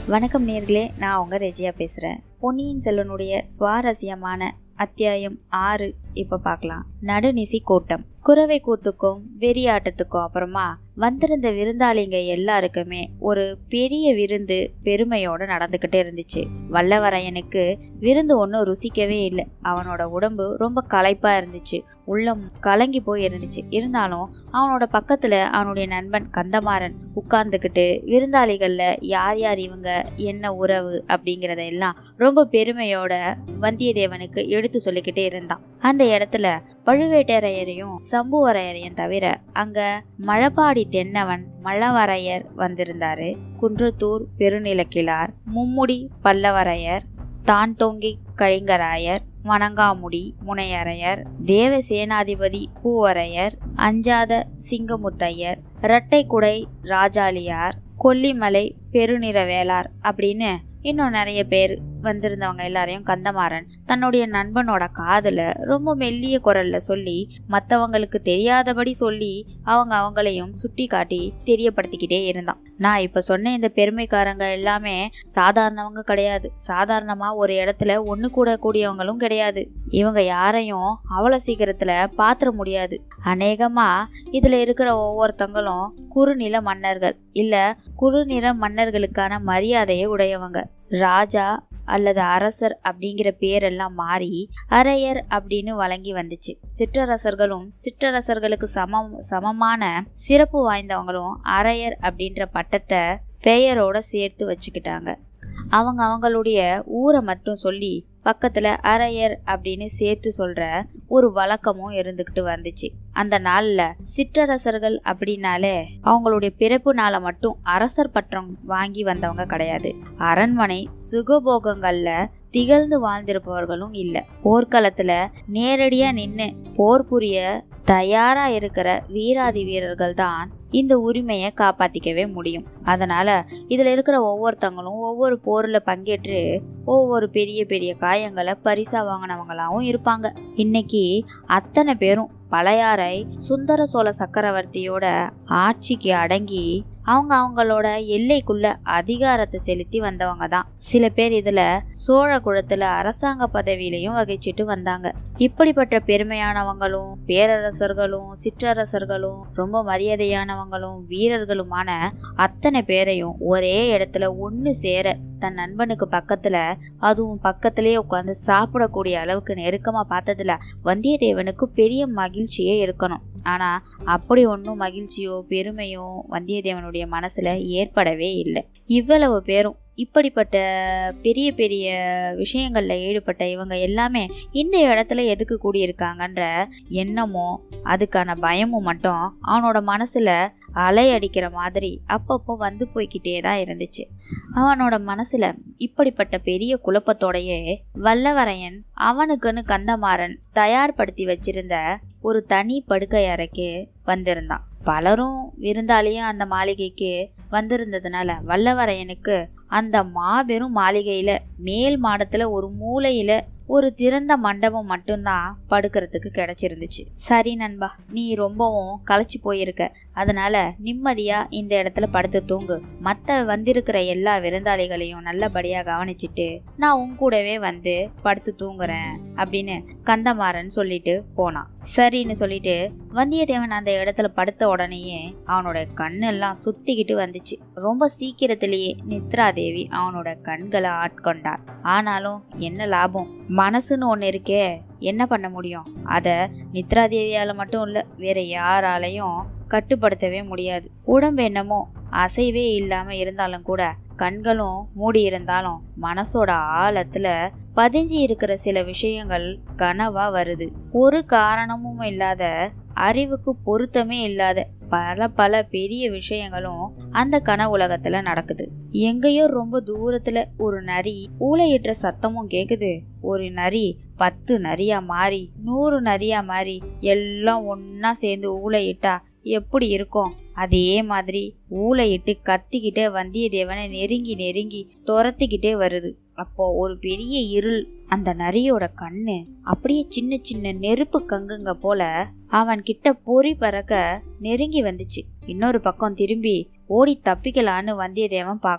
வணக்கம் நேர்களே நான் உங்க ரெஜியா பேசுறேன் பொன்னியின் செல்வனுடைய சுவாரஸ்யமான அத்தியாயம் ஆறு இப்ப பார்க்கலாம் நடுநிசி கூட்டம் குறவை கூத்துக்கும் வெறியாட்டத்துக்கும் அப்புறமா வந்திருந்த விருந்தாளிங்க எல்லாருக்குமே ஒரு பெரிய விருந்து பெருமையோட நடந்துக்கிட்டே இருந்துச்சு வல்லவரையனுக்கு விருந்து ஒன்றும் ருசிக்கவே இல்லை அவனோட உடம்பு ரொம்ப களைப்பா இருந்துச்சு உள்ளம் கலங்கி போய் இருந்துச்சு இருந்தாலும் அவனோட பக்கத்துல அவனுடைய நண்பன் கந்தமாறன் உட்கார்ந்துக்கிட்டு விருந்தாளிகள்ல யார் யார் இவங்க என்ன உறவு அப்படிங்கிறத எல்லாம் ரொம்ப பெருமையோட வந்தியத்தேவனுக்கு எடுத்து சொல்லிக்கிட்டே இருந்தான் அந்த இடத்துல பழுவேட்டரையரையும் சம்புவரையரையும் தவிர அங்க மழபாடி தென்னவன் மழவரையர் வந்திருந்தாரு குன்றத்தூர் பெருநிலக்கிழார் மும்முடி பல்லவரையர் தான்தோங்கி கழிங்கராயர் வணங்காமுடி முனையரையர் தேவ சேனாதிபதி பூவரையர் அஞ்சாத சிங்கமுத்தையர் இரட்டைக்குடை ராஜாளியார் கொல்லிமலை பெருநிறவேளார் அப்படின்னு இன்னும் நிறைய பேர் வந்திருந்தவங்க எல்லாரையும் கந்தமாறன் தன்னுடைய நண்பனோட காதுல ரொம்ப மெல்லிய குரல்ல சொல்லி மற்றவங்களுக்கு தெரியாதபடி சொல்லி அவங்க அவங்களையும் சுட்டி காட்டி தெரியப்படுத்திக்கிட்டே இருந்தான் நான் இப்ப சொன்ன இந்த பெருமைக்காரங்க எல்லாமே சாதாரணவங்க கிடையாது சாதாரணமா ஒரு இடத்துல ஒண்ணு கூட கூடியவங்களும் கிடையாது இவங்க யாரையும் அவ்வளவு சீக்கிரத்துல பாத்திர முடியாது அநேகமா இதுல இருக்கிற ஒவ்வொருத்தங்களும் குறுநில மன்னர்கள் இல்ல குறுநில மன்னர்களுக்கான மரியாதையை உடையவங்க ராஜா அல்லது அரசர் அப்படிங்கிற பேரெல்லாம் மாறி அரையர் அப்படின்னு வழங்கி வந்துச்சு சிற்றரசர்களும் சிற்றரசர்களுக்கு சமம் சமமான சிறப்பு வாய்ந்தவங்களும் அரையர் அப்படின்ற பட்டத்தை பெயரோட சேர்த்து வச்சுக்கிட்டாங்க அவங்க அவங்களுடைய ஊரை மட்டும் சொல்லி பக்கத்துல அரையர் அப்படின்னு சேர்த்து சொல்ற ஒரு வழக்கமும் இருந்துகிட்டு வந்துச்சு அந்த நாள்ல சிற்றரசர்கள் அப்படின்னாலே அவங்களுடைய பிறப்பு நாளை மட்டும் அரசர் பட்டம் வாங்கி வந்தவங்க கிடையாது அரண்மனை சுகபோகங்கள்ல திகழ்ந்து வாழ்ந்திருப்பவர்களும் இல்ல போர்க்களத்துல நேரடியா நின்று போர் புரிய தயாரா இருக்கிற வீராதி வீரர்கள் தான் இந்த உரிமையை காப்பாத்திக்கவே முடியும் அதனால இதுல இருக்கிற ஒவ்வொருத்தங்களும் ஒவ்வொரு போர்ல பங்கேற்று ஒவ்வொரு பெரிய பெரிய காயங்களை பரிசா வாங்கினவங்களாவும் இருப்பாங்க இன்னைக்கு அத்தனை பேரும் பழையாறை சுந்தர சோழ சக்கரவர்த்தியோட ஆட்சிக்கு அடங்கி அவங்க அவங்களோட எல்லைக்குள்ள அதிகாரத்தை செலுத்தி வந்தவங்க தான் சில பேர் இதுல சோழ குலத்துல அரசாங்க பதவியிலையும் வகிச்சிட்டு வந்தாங்க இப்படிப்பட்ட பெருமையானவங்களும் பேரரசர்களும் சிற்றரசர்களும் ரொம்ப மரியாதையானவங்களும் வீரர்களுமான அத்தனை பேரையும் ஒரே இடத்துல ஒன்று சேர தன் நண்பனுக்கு பக்கத்துல அதுவும் பக்கத்திலேயே உட்காந்து சாப்பிடக்கூடிய அளவுக்கு நெருக்கமா பார்த்ததுல வந்தியத்தேவனுக்கு பெரிய மகிழ்ச்சியே இருக்கணும் ஆனா அப்படி ஒன்றும் மகிழ்ச்சியோ பெருமையோ வந்தியத்தேவனுடைய மனசுல ஏற்படவே இல்லை இவ்வளவு பேரும் இப்படிப்பட்ட பெரிய பெரிய விஷயங்கள்ல ஈடுபட்ட இவங்க எல்லாமே இந்த இடத்துல எதுக்கு கூடியிருக்காங்கன்ற எண்ணமோ அதுக்கான பயமும் மட்டும் அவனோட மனசுல அலை அடிக்கிற மாதிரி அப்பப்போ வந்து போய்கிட்டே தான் இருந்துச்சு அவனோட மனசுல இப்படிப்பட்ட பெரிய குழப்பத்தோடையே வல்லவரையன் அவனுக்குன்னு கந்தமாறன் தயார்படுத்தி வச்சிருந்த ஒரு தனி படுக்கை அறைக்கு வந்திருந்தான் பலரும் விருந்தாளியும் அந்த மாளிகைக்கு வந்திருந்ததுனால வல்லவரையனுக்கு அந்த மாபெரும் மாளிகையில மேல் மாடத்துல ஒரு மூலையில ஒரு திறந்த மண்டபம் மட்டும்தான் படுக்கிறதுக்கு கிடைச்சிருந்துச்சு சரி நண்பா நீ ரொம்பவும் களைச்சு போயிருக்க அதனால நிம்மதியா இந்த இடத்துல படுத்து தூங்கு மத்த வந்திருக்கிற எல்லா விருந்தாளிகளையும் நல்லபடியா கவனிச்சிட்டு நான் உன் கூடவே வந்து படுத்து தூங்குறேன் அப்படின்னு கந்தமாறன் சொல்லிட்டு போனான் சரின்னு சொல்லிட்டு வந்தியத்தேவன் அந்த இடத்துல படுத்த உடனேயே அவனோட கண்ணெல்லாம் சுத்திக்கிட்டு வந்துச்சு ரொம்ப சீக்கிரத்திலேயே நித்ரா தேவி அவனோட கண்களை ஆட்கொண்டார் ஆனாலும் என்ன லாபம் மனசுன்னு ஒன்று இருக்கே என்ன பண்ண முடியும் அதை நித்ரா தேவியால மட்டும் இல்லை வேற யாராலையும் கட்டுப்படுத்தவே முடியாது உடம்பு என்னமோ அசைவே இல்லாம இருந்தாலும் கூட கண்களும் மூடி இருந்தாலும் மனசோட ஆழத்துல பதிஞ்சு இருக்கிற சில விஷயங்கள் கனவா வருது ஒரு காரணமும் இல்லாத அறிவுக்கு பொருத்தமே இல்லாத பல பல பெரிய விஷயங்களும் அந்த கனவு உலகத்துல நடக்குது எங்கேயோ ரொம்ப தூரத்துல ஒரு நரி ஊளையிடுற சத்தமும் கேக்குது ஒரு நரி பத்து நரியா மாறி நூறு நரியா மாறி எல்லாம் ஒன்னா சேர்ந்து ஊளையிட்டா எப்படி இருக்கும் அதே மாதிரி ஊளையிட்டு கத்திக்கிட்டே வந்தியத்தேவனை நெருங்கி நெருங்கி துரத்திக்கிட்டே வருது அப்போ ஒரு பெரிய இருள் அந்த நரியோட கண்ணு அப்படியே சின்ன சின்ன நெருப்பு கங்குங்க போல அவன் கிட்ட பொறி பறக்க நெருங்கி வந்துச்சு இன்னொரு பக்கம் திரும்பி ஓடி தப்பிக்கலான்னு வந்தியத்தேவன் பார்க்கறான்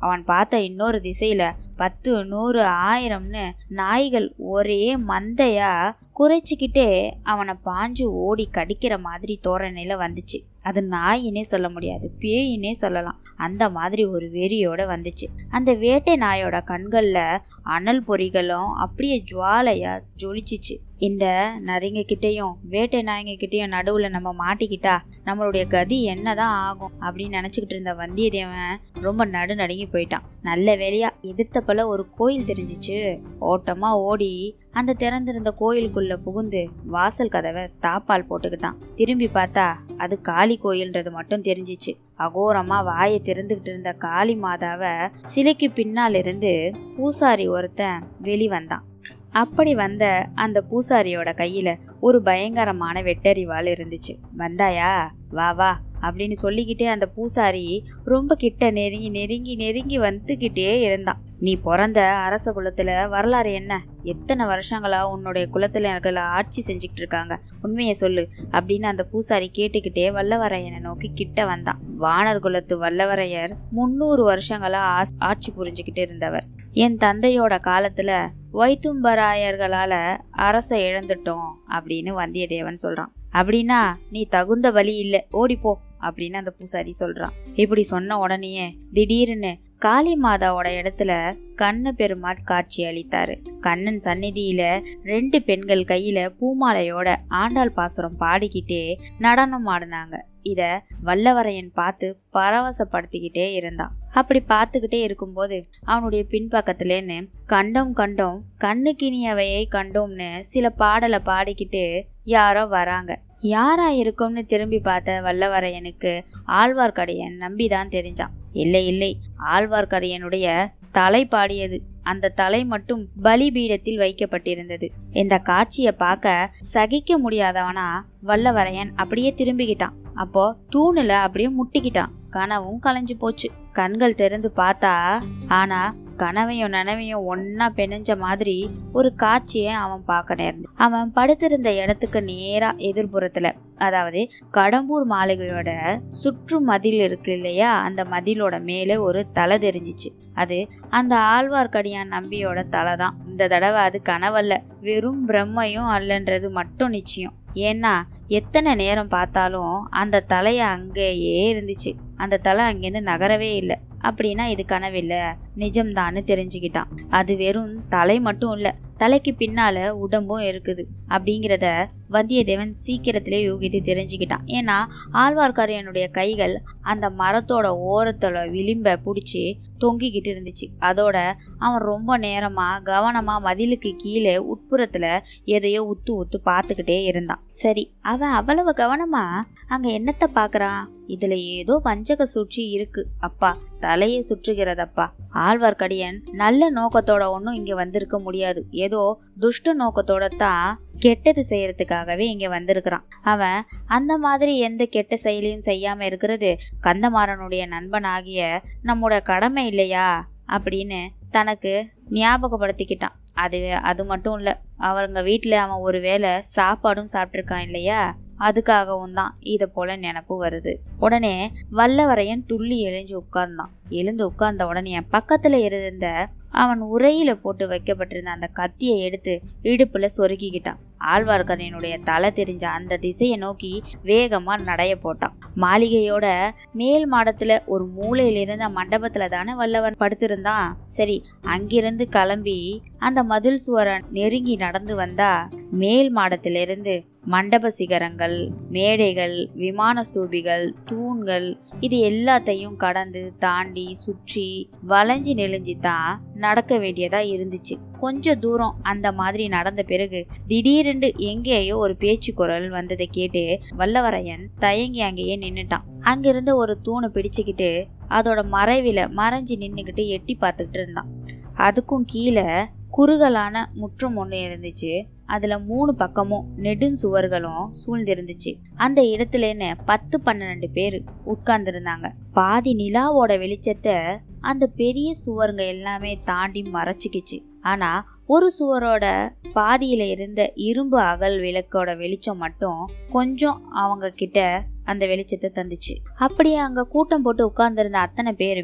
அவன் பார்த்த இன்னொரு திசையில பத்து நூறு ஆயிரம்னு நாய்கள் ஒரே மந்தையா குறைச்சிக்கிட்டே அவனை பாஞ்சு ஓடி கடிக்கிற மாதிரி தோரணையில வந்துச்சு அது நாயினே சொல்ல முடியாது பேயினே சொல்லலாம் அந்த மாதிரி ஒரு வெறியோட வந்துச்சு அந்த வேட்டை நாயோட கண்கள்ல அனல் பொறிகளும் அப்படியே ஜுவாலையா ஜொலிச்சிச்சு இந்த நரிங்க கிட்டேயும் வேட்டை நாய்ங்க கிட்டேயும் நடுவுல நம்ம மாட்டிக்கிட்டா நம்மளுடைய கதி என்னதான் ஆகும் அப்படின்னு நினைச்சுக்கிட்டு இருந்த வந்தியத்தேவன் ரொம்ப நடு நடுங்கி போயிட்டான் நல்ல வேலையா எதிர்த்த போல ஒரு கோயில் தெரிஞ்சிச்சு ஓட்டமா ஓடி அந்த திறந்திருந்த கோயிலுக்குள்ள புகுந்து வாசல் கதவை தாப்பால் போட்டுக்கிட்டான் திரும்பி பார்த்தா அது காளி கோயில்ன்றது மட்டும் தெரிஞ்சிச்சு அகோரமா வாயை திறந்துகிட்டு இருந்த காளி மாதாவை சிலைக்கு பின்னால் இருந்து பூசாரி ஒருத்தன் வெளிவந்தான் அப்படி வந்த அந்த பூசாரியோட கையில ஒரு பயங்கரமான வெட்டறிவாள் இருந்துச்சு வந்தாயா வா வா அப்படின்னு சொல்லிக்கிட்டே அந்த பூசாரி ரொம்ப கிட்ட நெருங்கி நெருங்கி நெருங்கி வந்துக்கிட்டே இருந்தான் நீ பிறந்த அரச குலத்துல வரலாறு என்ன எத்தனை வருஷங்களா உன்னுடைய குலத்துல எனக்கு ஆட்சி செஞ்சுக்கிட்டு இருக்காங்க உண்மையை சொல்லு அப்படின்னு அந்த பூசாரி கேட்டுக்கிட்டே வல்லவரையனை நோக்கி கிட்ட வந்தான் வானர் குலத்து வல்லவரையர் முன்னூறு வருஷங்களா ஆட்சி புரிஞ்சுக்கிட்டு இருந்தவர் என் தந்தையோட காலத்துல வைத்தும்பராயர்களால அரச இழந்துட்டோம் அப்படின்னு வந்தியத்தேவன் சொல்றான் அப்படின்னா நீ தகுந்த வழி இல்ல ஓடிப்போ அப்படின்னு அந்த பூசாரி சொல்றான் இப்படி சொன்ன உடனேயே திடீர்னு காளி மாதாவோட இடத்துல கண்ண பெருமாள் காட்சி அளித்தாரு கண்ணன் சந்நிதியில ரெண்டு பெண்கள் கையில பூமாலையோட ஆண்டாள் பாசுரம் பாடிக்கிட்டே நடனம் ஆடினாங்க இத வல்லவரையன் பார்த்து பரவசப்படுத்திக்கிட்டே இருந்தான் அப்படி பார்த்துக்கிட்டே இருக்கும்போது அவனுடைய பின்பக்கத்துலேன்னு கண்டோம் கண்டோம் கண்ணுக்கினியவையை கண்டோம்னு சில பாடலை பாடிக்கிட்டு யாரோ வராங்க யாரா இருக்கும்னு திரும்பி பார்த்த வல்லவரையனுக்கு ஆழ்வார்க்கடையன் நம்பிதான் தெரிஞ்சான் இல்லை இல்லை ஆழ்வார்க்கடையனுடைய தலை பாடியது அந்த தலை மட்டும் பலிபீடத்தில் வைக்கப்பட்டிருந்தது இந்த காட்சியை பார்க்க சகிக்க முடியாதவனா வல்லவரையன் அப்படியே திரும்பிக்கிட்டான் அப்போ தூணுல அப்படியே முட்டிக்கிட்டான் கனவும் கலைஞ்சு போச்சு கண்கள் திறந்து பார்த்தா ஆனா கனவையும் நனவையும் ஒன்னா பெனஞ்ச மாதிரி ஒரு காட்சியை அவன் பார்க்க நேர்ந்து அவன் படுத்திருந்த இடத்துக்கு நேரா எதிர்புறத்துல அதாவது கடம்பூர் மாளிகையோட சுற்று மதில் இருக்கு இல்லையா அந்த மதிலோட மேலே ஒரு தலை தெரிஞ்சிச்சு அது அந்த ஆழ்வார்க்கடியான் நம்பியோட தலை தான் இந்த தடவை அது கனவல்ல வெறும் பிரம்மையும் அல்லன்றது மட்டும் நிச்சயம் ஏன்னா எத்தனை நேரம் பார்த்தாலும் அந்த தலையை அங்கேயே இருந்துச்சு அந்த தலை அங்கேருந்து நகரவே இல்லை அப்படின்னா இது கனவில்லை நிஜம்தான்னு தெரிஞ்சுக்கிட்டான் அது வெறும் தலை மட்டும் இல்லை தலைக்கு பின்னால உடம்பும் இருக்குது அப்படிங்கிறத வந்தியத்தேவன் சீக்கிரத்திலே யூகித்து தெரிஞ்சுக்கிட்டான் ஏன்னா ஆழ்வார்க்கரையனுடைய கைகள் அந்த மரத்தோட ஓரத்தோட விளிம்ப பிடிச்சி தொங்கிக்கிட்டு இருந்துச்சு அதோட அவன் ரொம்ப நேரமா கவனமா மதிலுக்கு கீழே உட்புறத்துல எதையோ உத்து உத்து பார்த்துக்கிட்டே இருந்தான் சரி அவன் அவ்வளவு கவனமா அங்க என்னத்தை பாக்குறான் இதுல ஏதோ வஞ்சக சூழ்ச்சி இருக்கு அப்பா தலையை சுற்றுகிறதப்பா ஆழ்வார்க்கடியன் நல்ல நோக்கத்தோட ஒன்றும் இங்க வந்திருக்க முடியாது ஏதோ துஷ்ட நோக்கத்தோட தான் கெட்டது செய்யறதுக்காகவே இங்க வந்திருக்கிறான் அவன் அந்த மாதிரி எந்த கெட்ட செயலையும் செய்யாம இருக்கிறது கந்தமாறனுடைய நண்பனாகிய நம்மோட கடமை இல்லையா அப்படின்னு தனக்கு ஞாபகப்படுத்திக்கிட்டான் அது அது மட்டும் இல்லை அவங்க வீட்டில் அவன் ஒரு வேளை சாப்பாடும் சாப்பிட்ருக்கான் இல்லையா அதுக்காகவும் தான் இதை போல நினப்பு வருது உடனே வல்லவரையன் துள்ளி எழுஞ்சு உட்கார்ந்தான் எழுந்து உட்கார்ந்த உடனே பக்கத்துல இருந்த அவன் உரையில போட்டு வைக்கப்பட்டிருந்த அந்த கத்தியை எடுத்து இடுப்புல சொருக்கிக்கிட்டான் ஆழ்வார்க்கரனுடைய தலை தெரிஞ்ச அந்த திசையை நோக்கி வேகமா நடைய போட்டான் மாளிகையோட மேல் மாடத்துல ஒரு மூலையில இருந்த மண்டபத்துல தானே வல்லவன் படுத்திருந்தான் சரி அங்கிருந்து கிளம்பி அந்த மதில் சுவரை நெருங்கி நடந்து வந்தா மேல் மாடத்திலிருந்து மண்டப சிகரங்கள் மேடைகள் விமான ஸ்தூபிகள் தூண்கள் இது எல்லாத்தையும் கடந்து தாண்டி சுற்றி வளைஞ்சி நெளிஞ்சு தான் நடக்க வேண்டியதா இருந்துச்சு கொஞ்ச தூரம் அந்த மாதிரி நடந்த பிறகு திடீரென்று எங்கேயோ ஒரு பேச்சு குரல் வந்ததை கேட்டு வல்லவரையன் தயங்கி அங்கேயே நின்னுட்டான் அங்கிருந்த ஒரு தூணை பிடிச்சுக்கிட்டு அதோட மறைவில மறைஞ்சு நின்னுக்கிட்டு எட்டி பார்த்துக்கிட்டு இருந்தான் அதுக்கும் கீழே குறுகலான முற்றம் ஒன்று இருந்துச்சு அதுல மூணு பக்கமும் நெடுஞ்சுவர்களும் சூழ்ந்திருந்துச்சு அந்த இடத்துலன்னு பத்து பன்னெண்டு பேர் உட்கார்ந்துருந்தாங்க பாதி நிலாவோட வெளிச்சத்தை அந்த பெரிய சுவருங்க எல்லாமே தாண்டி மறைச்சிக்கிச்சு ஆனா ஒரு சுவரோட பாதியில இருந்த இரும்பு அகல் விளக்கோட வெளிச்சம் மட்டும் கொஞ்சம் அவங்க கிட்ட அந்த வெளிச்சத்தை தந்துச்சு அப்படியே அங்க கூட்டம் போட்டு உட்கார்ந்திருந்த அத்தனை பேருமே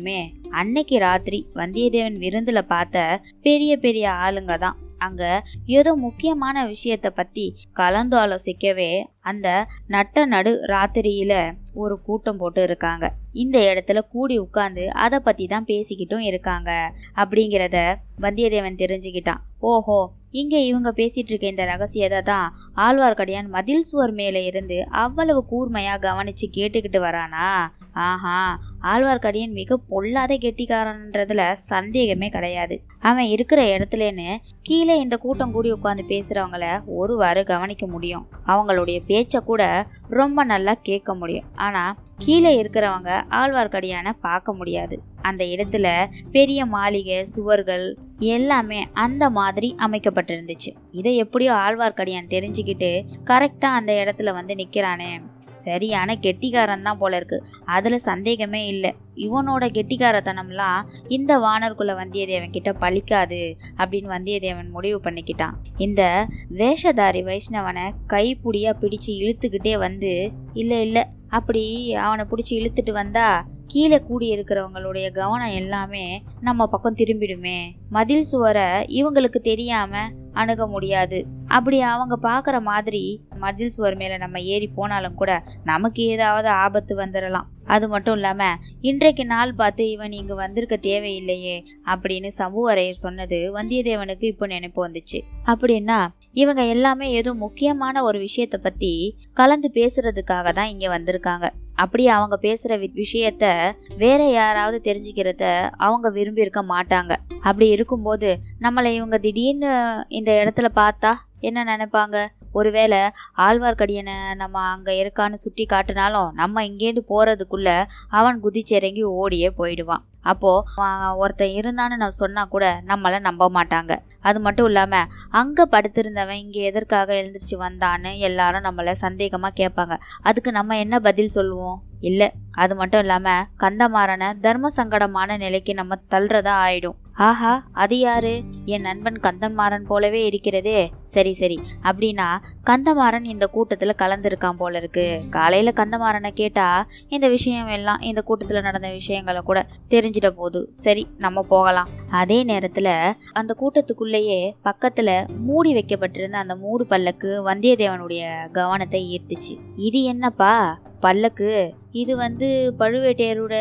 அன்னைக்கு ராத்திரி வந்தியத்தேவன் விருந்துல பார்த்த பெரிய பெரிய ஆளுங்க தான் அங்க ஏதோ முக்கியமான விஷயத்த பத்தி கலந்து ஆலோசிக்கவே அந்த நட்ட நடு ராத்திரியில ஒரு கூட்டம் போட்டு இருக்காங்க இந்த இடத்துல கூடி உட்கார்ந்து அதை பத்தி தான் பேசிக்கிட்டும் இருக்காங்க அப்படிங்கிறத வந்தியத்தேவன் தெரிஞ்சுக்கிட்டான் ஓஹோ இங்க இவங்க பேசிட்டு இருக்க இந்த ரகசியத்தை தான் ஆழ்வார்க்கடியான் மதில் சுவர் மேல இருந்து அவ்வளவு கூர்மையா கவனிச்சு கேட்டுக்கிட்டு வரானா ஆஹா ஆழ்வார்க்கடியான் மிக பொல்லாத கெட்டிக்காரன்றதுல சந்தேகமே கிடையாது அவன் இருக்கிற இடத்துலன்னு கீழே இந்த கூட்டம் கூடி உட்காந்து பேசுறவங்கள ஒருவாறு கவனிக்க முடியும் அவங்களுடைய பேச்ச கூட ரொம்ப நல்லா கேட்க முடியும் ஆனா கீழே இருக்கிறவங்க ஆழ்வார்க்கடியான பார்க்க முடியாது அந்த இடத்துல பெரிய மாளிகை சுவர்கள் எல்லாமே அந்த மாதிரி அமைக்கப்பட்டிருந்துச்சு இதை எப்படியோ ஆழ்வார்க்கடியான் தெரிஞ்சுக்கிட்டு கரெக்டா அந்த இடத்துல வந்து நிக்கிறானே சரியான கெட்டிக்காரன் தான் போல இருக்கு அதுல சந்தேகமே இல்லை இவனோட கெட்டிக்காரத்தனம்லாம் இந்த வானர்குல வந்தியத்தேவன் கிட்ட பழிக்காது அப்படின்னு வந்தியத்தேவன் முடிவு பண்ணிக்கிட்டான் இந்த வேஷதாரி வைஷ்ணவனை கைப்புடியா பிடிச்சு இழுத்துக்கிட்டே வந்து இல்ல இல்ல அப்படி அவனை பிடிச்சி இழுத்துட்டு வந்தா கீழே கூடி இருக்கிறவங்களுடைய கவனம் எல்லாமே நம்ம பக்கம் திரும்பிடுமே மதில் சுவரை இவங்களுக்கு தெரியாம அணுக முடியாது அப்படி அவங்க பார்க்குற மாதிரி மதில் சுவர் மேலே நம்ம ஏறி போனாலும் கூட நமக்கு ஏதாவது ஆபத்து வந்துடலாம் அது மட்டும் இல்லாம இன்றைக்கு நாள் பார்த்து இவன் இங்கு வந்திருக்க தேவையில்லையே அப்படின்னு சம்புவரையர் சொன்னது வந்தியத்தேவனுக்கு இப்போ நினைப்பு வந்துச்சு அப்படின்னா இவங்க எல்லாமே ஏதோ முக்கியமான ஒரு விஷயத்த பத்தி கலந்து பேசுறதுக்காக தான் இங்க வந்திருக்காங்க அப்படி அவங்க பேசுற வி- விஷயத்த வேற யாராவது தெரிஞ்சுக்கிறத அவங்க விரும்பி இருக்க மாட்டாங்க அப்படி இருக்கும்போது நம்மளை இவங்க திடீர்னு இந்த இடத்துல பார்த்தா என்ன நினைப்பாங்க ஒருவேளை ஆழ்வார்க்கடியனை நம்ம அங்க இருக்கான்னு சுட்டி காட்டினாலும் நம்ம இங்கேருந்து போறதுக்குள்ள அவன் குதிச்சிறங்கி ஓடியே போயிடுவான் அப்போ அவன் ஒருத்தன் இருந்தான்னு நான் சொன்னா கூட நம்மள நம்ப மாட்டாங்க அது மட்டும் இல்லாம அங்க படுத்திருந்தவன் இங்க எதற்காக எழுந்திருச்சு வந்தான்னு எல்லாரும் நம்மள சந்தேகமா கேட்பாங்க அதுக்கு நம்ம என்ன பதில் சொல்லுவோம் இல்ல அது மட்டும் இல்லாம கந்தமாறனை தர்ம சங்கடமான நிலைக்கு நம்ம தள்ளுறதா ஆயிடும் ஆஹா அது யாரு என் நண்பன் கந்தமாறன் போலவே இருக்கிறதே சரி சரி அப்படின்னா கந்தமாறன் இந்த கூட்டத்துல கலந்துருக்கான் போல இருக்கு காலையில கந்தமாறனை கேட்டா இந்த விஷயம் எல்லாம் இந்த கூட்டத்துல நடந்த விஷயங்களை கூட தெரிஞ்சிட போகுது சரி நம்ம போகலாம் அதே நேரத்துல அந்த கூட்டத்துக்குள்ளேயே பக்கத்துல மூடி வைக்கப்பட்டிருந்த அந்த மூடு பல்லக்கு வந்தியத்தேவனுடைய கவனத்தை ஈர்த்துச்சு இது என்னப்பா பல்லக்கு இது வந்து பழுவேட்டையரோட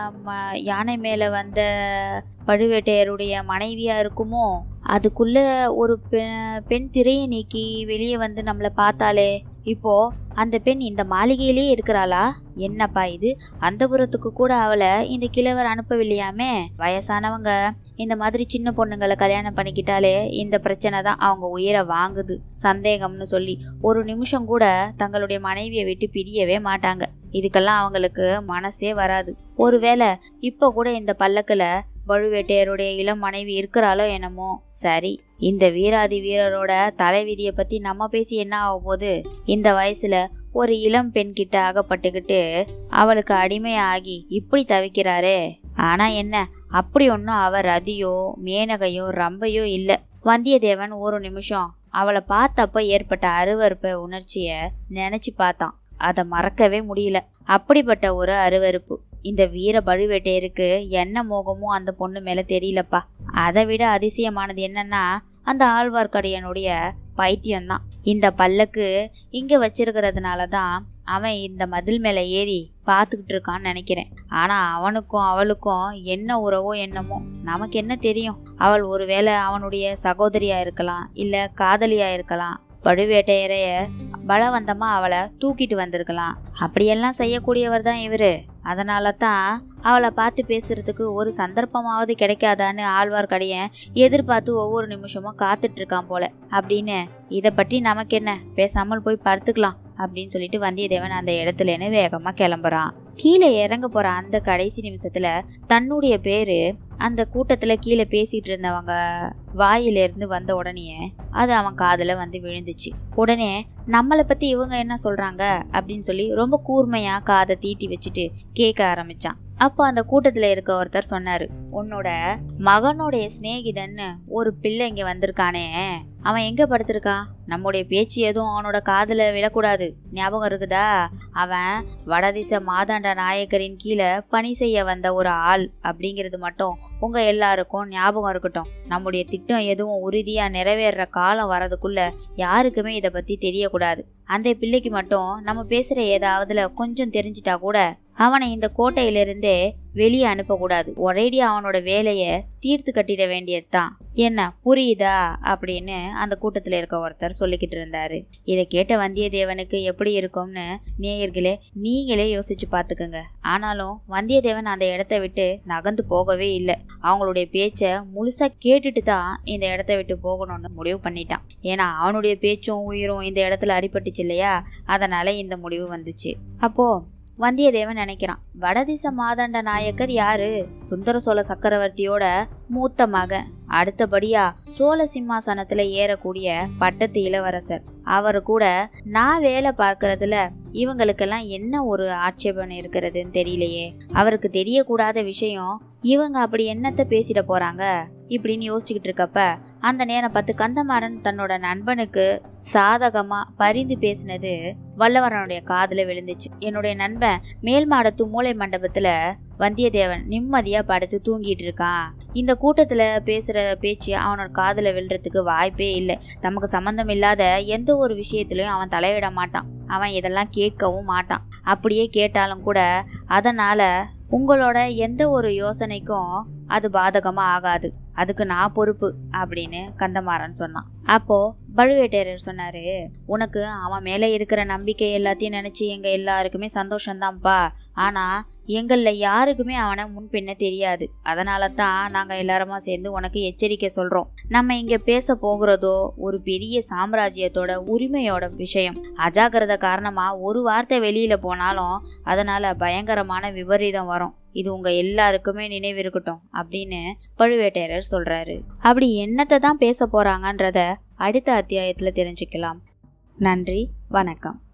ம- யானை மேல வந்த பழுவேட்டையருடைய மனைவியா இருக்குமோ அதுக்குள்ள ஒரு பெ- பெண் திரையை நீக்கி வெளியே வந்து நம்மளை பார்த்தாலே இப்போ அந்த பெண் இந்த மாளிகையிலே இருக்கிறாளா என்னப்பா இது அந்தபுரத்துக்கு கூட அவளை இந்த கிழவர் அனுப்பவில்லையாமே வயசானவங்க இந்த மாதிரி சின்ன பொண்ணுங்களை கல்யாணம் பண்ணிக்கிட்டாலே இந்த பிரச்சனை தான் அவங்க உயிரை வாங்குது சந்தேகம்னு சொல்லி ஒரு நிமிஷம் கூட தங்களுடைய மனைவியை விட்டு பிரியவே மாட்டாங்க இதுக்கெல்லாம் அவங்களுக்கு மனசே வராது ஒருவேளை இப்போ கூட இந்த பல்லக்குல பழுவேட்டையருடைய இளம் மனைவி இருக்கிறாளோ என்னமோ சரி இந்த வீராதி வீரரோட தலைவிதியை பத்தி நம்ம பேசி என்ன ஆக போகுது இந்த வயசுல ஒரு இளம் பெண் கிட்ட அகப்பட்டுக்கிட்டு அவளுக்கு அடிமையாகி இப்படி தவிக்கிறாரே ஆனா என்ன அப்படி ஒன்றும் அவ ரதியோ மேனகையோ ரம்பையோ இல்ல வந்தியத்தேவன் ஒரு நிமிஷம் அவளை பார்த்தப்ப ஏற்பட்ட அருவருப்ப உணர்ச்சிய நினைச்சு பார்த்தான் அதை மறக்கவே முடியல அப்படிப்பட்ட ஒரு அருவருப்பு இந்த வீர பழுவேட்டையருக்கு என்ன மோகமோ அந்த பொண்ணு மேல தெரியலப்பா அதை விட அதிசயமானது என்னன்னா அந்த ஆழ்வார்க்கடியனுடைய பைத்தியம்தான் இந்த பல்லக்கு இங்க வச்சிருக்கிறதுனால தான் அவன் இந்த மதில் மேல ஏறி பார்த்துக்கிட்டு இருக்கான்னு நினைக்கிறேன் ஆனா அவனுக்கும் அவளுக்கும் என்ன உறவோ என்னமோ நமக்கு என்ன தெரியும் அவள் ஒருவேளை அவனுடைய சகோதரியா இருக்கலாம் இல்ல காதலியா இருக்கலாம் பழுவேட்டையரைய பலவந்தமா அவளை தூக்கிட்டு வந்திருக்கலாம் அப்படியெல்லாம் செய்யக்கூடியவர் தான் இவரு அதனால தான் அவளை பார்த்து பேசுறதுக்கு ஒரு சந்தர்ப்பமாவது கிடைக்காதான்னு ஆழ்வார்க்கடியன் எதிர்பார்த்து ஒவ்வொரு நிமிஷமும் காத்துட்டு இருக்கான் போல அப்படின்னு இதை பற்றி நமக்கு என்ன பேசாமல் போய் படுத்துக்கலாம் அப்படின்னு சொல்லிட்டு வந்தியத்தேவன் அந்த இடத்துலன்னு வேகமா கிளம்புறான் கீழே இறங்க போற அந்த கடைசி நிமிஷத்துல தன்னுடைய பேரு அந்த கூட்டத்துல கீழே பேசிட்டு இருந்தவங்க வாயில இருந்து வந்த உடனே அது அவன் காதுல வந்து விழுந்துச்சு உடனே நம்மளை பத்தி இவங்க என்ன சொல்றாங்க அப்படின்னு சொல்லி ரொம்ப கூர்மையா காதை தீட்டி வச்சுட்டு கேட்க ஆரம்பிச்சான் அப்போ அந்த கூட்டத்துல இருக்க ஒருத்தர் சொன்னாரு உன்னோட மகனுடைய சிநேகிதன்னு ஒரு பிள்ளை இங்க வந்திருக்கானே அவன் எங்க படுத்திருக்கான் நம்முடைய பேச்சு எதுவும் அவனோட காதுல விழக்கூடாது ஞாபகம் இருக்குதா அவன் வடதிச மாதாண்ட நாயக்கரின் கீழே பணி செய்ய வந்த ஒரு ஆள் அப்படிங்கிறது மட்டும் உங்க எல்லாருக்கும் ஞாபகம் இருக்கட்டும் நம்முடைய திட்டம் எதுவும் உறுதியா நிறைவேற காலம் வரதுக்குள்ள யாருக்குமே இதை பத்தி தெரியக்கூடாது அந்த பிள்ளைக்கு மட்டும் நம்ம பேசுற ஏதாவதுல கொஞ்சம் தெரிஞ்சிட்டா கூட அவனை இந்த கோட்டையிலிருந்தே வெளியே அனுப்பக்கூடாது ஒரேடியா அவனோட வேலையை தீர்த்து கட்டிட வேண்டியதுதான் என்ன புரியுதா அப்படின்னு அந்த கூட்டத்தில் இருக்க ஒருத்தர் சொல்லிக்கிட்டு இருந்தாரு இதை கேட்ட வந்தியத்தேவனுக்கு எப்படி இருக்கும்னு நேயர்களே நீங்களே யோசிச்சு பார்த்துக்கோங்க ஆனாலும் வந்தியத்தேவன் அந்த இடத்த விட்டு நகர்ந்து போகவே இல்லை அவங்களுடைய பேச்சை முழுசா கேட்டுட்டு தான் இந்த இடத்த விட்டு போகணும்னு முடிவு பண்ணிட்டான் ஏன்னா அவனுடைய பேச்சும் உயிரும் இந்த இடத்துல அடிபட்டுச்சு இல்லையா அதனால இந்த முடிவு வந்துச்சு அப்போ வந்தியத்தேவன் நினைக்கிறான் வடதிச மாதண்ட நாயக்கர் யாரு சுந்தர சோழ சக்கரவர்த்தியோட மூத்த மகன் அடுத்தபடியா சோழ சிம்மாசனத்துல ஏறக்கூடிய பட்டத்து இளவரசர் அவரு கூட நான் வேலை பார்க்கறதுல இவங்களுக்கெல்லாம் என்ன ஒரு ஆட்சேபம் இருக்கிறதுன்னு தெரியலையே அவருக்கு தெரியக்கூடாத விஷயம் இவங்க அப்படி என்னத்தை பேசிட போறாங்க இப்படின்னு யோசிச்சுக்கிட்டு இருக்கப்ப அந்த நேரம் பார்த்து கந்தமாறன் தன்னோட நண்பனுக்கு சாதகமா பரிந்து பேசினது வல்லவரனுடைய காதுல விழுந்துச்சு என்னுடைய நண்பன் மேல் மாடத்து மூளை மண்டபத்துல வந்தியத்தேவன் நிம்மதியா படுத்து தூங்கிட்டு இருக்கான் இந்த கூட்டத்துல பேசுற பேச்சு அவனோட காதுல விழுறதுக்கு வாய்ப்பே இல்லை தமக்கு சம்பந்தம் இல்லாத எந்த ஒரு விஷயத்திலையும் அவன் தலையிட மாட்டான் அவன் இதெல்லாம் கேட்கவும் மாட்டான் அப்படியே கேட்டாலும் கூட அதனால உங்களோட எந்த ஒரு யோசனைக்கும் அது பாதகமா ஆகாது அதுக்கு நான் பொறுப்பு அப்படின்னு கந்தமாறன் சொன்னான் அப்போ பழுவேட்டையரர் சொன்னாரு உனக்கு அவன் மேல இருக்கிற நம்பிக்கை எல்லாத்தையும் நினைச்சு எங்க எல்லாருக்குமே சந்தோஷம்தான்ப்பா ஆனா எங்கள்ல யாருக்குமே அவனை முன்பின்ன தெரியாது அதனால தான் நாங்க எல்லாருமா சேர்ந்து உனக்கு எச்சரிக்கை சொல்றோம் நம்ம இங்க பேச போகிறதோ ஒரு பெரிய சாம்ராஜ்யத்தோட உரிமையோட விஷயம் அஜாக்கிரத காரணமா ஒரு வார்த்தை வெளியில போனாலும் அதனால பயங்கரமான விபரீதம் வரும் இது உங்க எல்லாருக்குமே நினைவிருக்கட்டும் அப்படின்னு பழுவேட்டையரர் சொல்றாரு அப்படி என்னத்தை தான் பேச போறாங்கன்றத அடுத்த அத்தியாயத்துல தெரிஞ்சுக்கலாம் நன்றி வணக்கம்